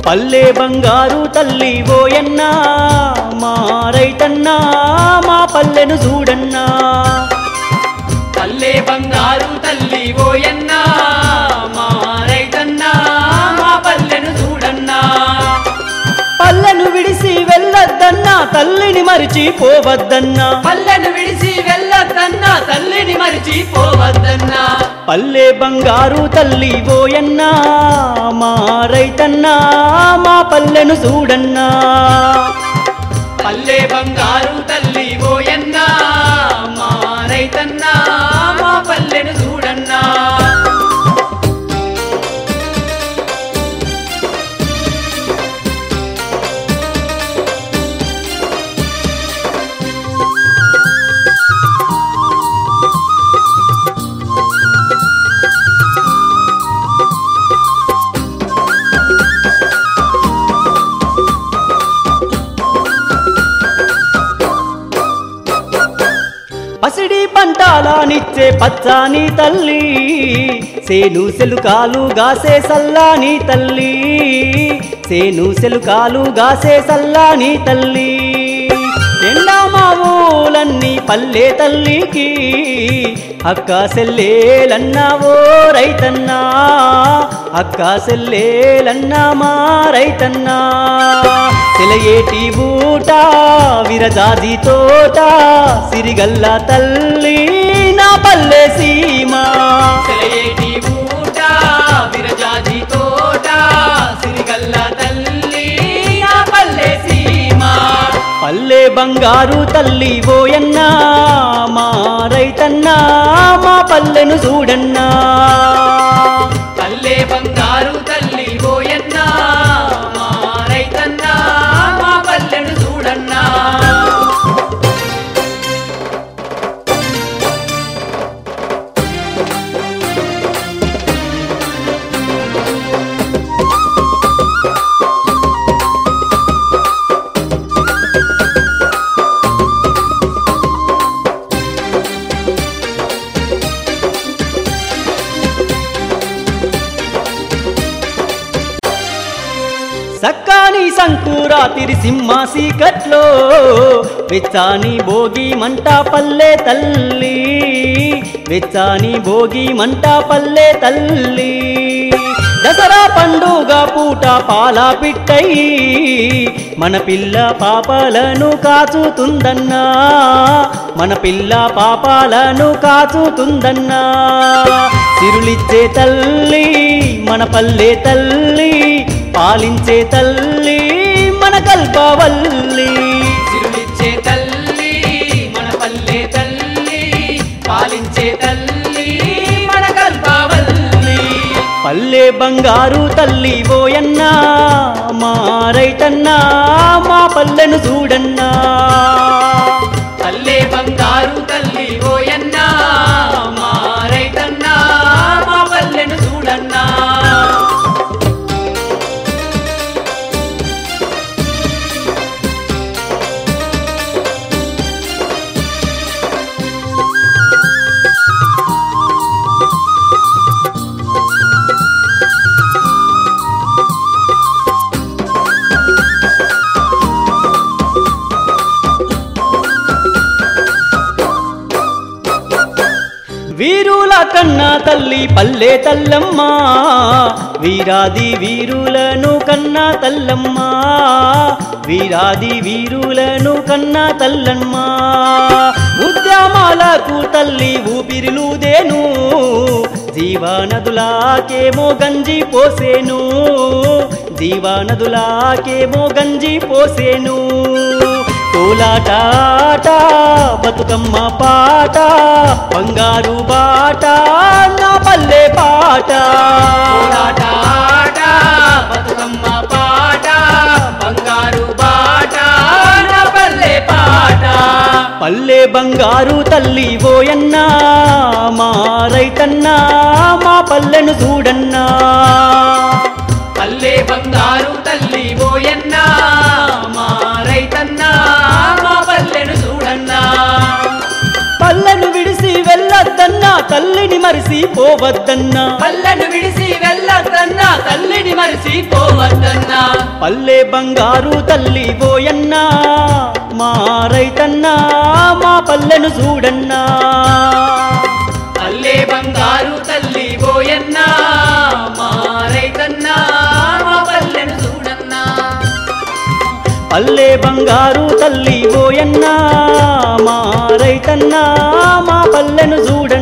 పల్లె బంగారు తల్లి ఓయన్నా మా రైతన్నా మా పల్లెను చూడన్నా పల్లె బంగారు తల్లి ఓయన్నా మా రైతన్నా మా పల్లెను చూడన్నా పల్లెను విడిసి వెళ్ళొద్దన్నా తల్లిని మరిచి పోవద్దన్నా పల్లెను విడిచి వెళ్ళొద్దన్నా తల్లిని మరిచిపోవద్దన్నా పల్లె బంగారు తల్లి ఓయన్నా మా రైతన్నా మా పల్లెను చూడన్నా పల్లె బంగారు తల్లి ఓయన్నా మా రైతన్నా మా పల్లెను చూడన్నా పసిడి పంటాలానిచ్చే పచ్చాని తల్లి సేను సెలుకాలు గాసే సల్లాని తల్లి సేను సెలుకాలు గాసే సల్లాని తల్లి ఎండా మామూలన్నీ పల్లె తల్లికి అక్క సెల్లేలన్నా ఓ రైతన్నా అక్క సెల్లేలన్నా మా రైతన్నా సెలయేటి బూట విరజాజి తోట సిరిగల్ల తల్లి నా పల్లె సీమా సెలయేటి ఊట విరజాజి తోట సిరిగల్ల తల్లి నా పల్లె సీమ పల్లె బంగారు తల్లి ఓయన్నా మా రైతన్నా మా పల్లెను చూడన్నా పల్లె బంగారు తల్లి ఓయన్నా మా రైతన్నా మా పల్లెను చూడన్నా సక్కాని సంకురాతిరి సింహాసి కట్లో వెచ్చాని భోగి మంట పల్లె తల్లి వెచ్చాని భోగి మంట పల్లె తల్లి దసరా పండుగ పూట పాల పిట్టై మన పిల్ల పాపాలను కాచుతుందన్నా మన పిల్ల పాపాలను కాచుతుందన్నా సిరులిచ్చే తల్లి మన పల్లె తల్లి పాలించే తల్లి మన కల్పవల్లి తిరుమిచ్చే తల్లి మన పల్లె తల్లి పాలించే తల్లి మన కల్పవల్లి పల్లె బంగారు తల్లి ఓయన్నా మా రైతన్నా మా పల్లెను చూడన్నా పల్లె బంగారు తల్లి ఓయన్నా మా రైతన్నా మా పల్లెను చూడన్నా వీరుల కన్నా తల్లి పల్లె తల్లమ్మ వీరాది వీరులను కన్నా తల్లమ్మ వీరాది వీరులను కన్నా తల్లమ్మ ఉద్యమాలకు తల్లి ఊపిరిలుదేను జీవనదులాకేమో గంజి పోసేను జీవనదులాకేమో గంజి పోసేను కోలాటాట బతుకమ్మ పాట బంగారు బాట నా పల్లె పాట కోలాట ఆట బతుకమ్మ పాట బంగారు బాట నా పల్లె పాట పల్లె బంగారు తల్లి ఓయన్నా మా రైతన్నా మా పల్లెను చూడన్నా పల్లె బంగారు తల్లి ఓయన్నా మా రైతన్నా మా పల్లెను చూడన్నా పల్లెను విడిసి వెళ్ళొద్దన్నా తల్లిని మరిసిపోవద్దన్నా పల్లెను విడిసి వెళ్ళొద్దన్నా తల్లిని మరిసిపోవద్దన్నా పల్లె బంగారు తల్లి పోయన్నా మా రైతన్నా మా పల్లెను చూడన్నా అల్లే బంగారు తల్లి పోయన్నా మా రైతన్నా మా పల్లెను చూడన్నా పల్లె బంగారు తల్లి పోయన్నా మా రైతన్నా మా పల్లెను చూడన్నా